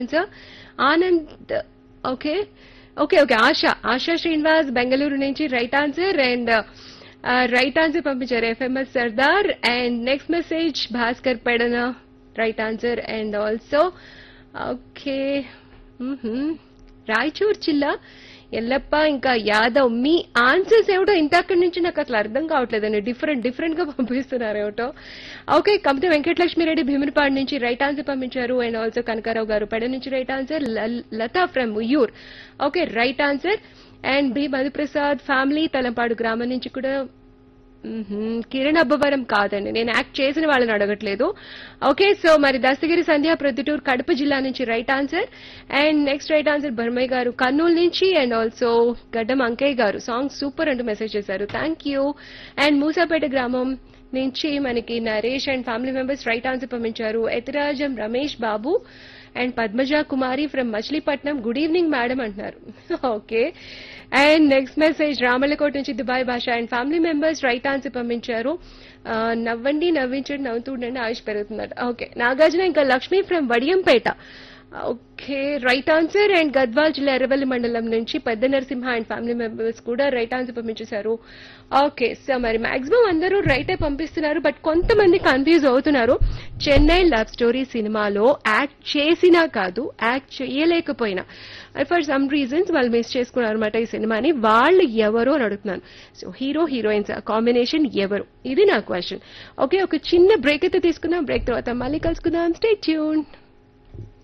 Sir Anand okay okay okay Asha Asha Srinivas Bengaluru నుంచి right answer and right answer పంపించారు FMS Sardar and next message Bhaskar Pedana right answer and also okay Raichur జిల్లా ఎల్లప్ప ఇంకా యాదవ్ మీ answers ఏమిటో ఇంతక్కడి నుంచి నాకు అసలు అర్థం కావట్లేదండి డిఫరెంట్ డిఫరెంట్ గా పంపిస్తున్నారు ఏమిటో ఓకే కమితే వెంకటలక్ష్మిరెడ్డి భీమునిపాడు నుంచి రైట్ ఆన్సర్ పంపించారు అండ్ ఆల్సో కనకారావు గారు పెడ నుంచి right answer Lata from Vuyyuru okay right answer and B Madhu Prasad family Talampadu గ్రామం నుంచి కూడా మ్మ్హ్మ్. కిరణ్ అబ్బవరం కాదండి నేను యాక్ట్ చేసిన వాళ్ళని అడగట్లేదు ఓకే సో మరి దస్తగిరి సంధ్య ప్రొద్దుటూరు కడప జిల్లా నుంచి right answer and next right answer Bharmayya garu Kurnool నుంచి and also Gaddam Ankayya garu song super అంటూ మెసేజ్ చేశారు థ్యాంక్ యూ అండ్ మూసాపేట గ్రామం నుంచి మనకి Naresh and family members right answer పంపించారు Ethirajam Ramesh Babu and Padmaja Kumari from Machilipatnam good evening madam అంటున్నారు okay and next message Ramallakota నుంచి Dubai Basha and family members right answer పంపించారు ఆ, నవ్వండి నవ్వించండి నవ్వుతూ ఉండండి ఆయుష్ పెరుగుతుందట ఓకే నాగార్జున ఇంకా Lakshmi from Vadiyampeta okay right answer and Gadwal జిల్లా ఎర్రవల్లి మండలం నుంచి Pedda Narasimha and family members కూడా రైట్ ఆన్సర్ పంపించేశారు ఓకే సో మరి మాక్సిమం అందరూ రైటే పంపిస్తున్నారు బట్ కొంతమంది కన్ఫ్యూజ్ అవుతున్నారు చెన్నై లవ్ స్టోరీ సినిమాలో యాక్ట్ చేసినా కాదు యాక్ట్ చేయలేకపోయినా ఫర్ సమ్ రీజన్స్ వాళ్ళు మిస్ చేసుకున్నారు అనమాట ఈ సినిమాని వాళ్ళు ఎవరు అని అడుగుతున్నాను సో హీరో హీరోయిన్స్ కాంబినేషన్ ఎవరు ఇది నా క్వశ్చన్ ఓకే ఒక చిన్న బ్రేక్ అయితే తీసుకుందాం బ్రేక్ తర్వాత మళ్ళీ కలుసుకుందాం స్టే ట్యూన్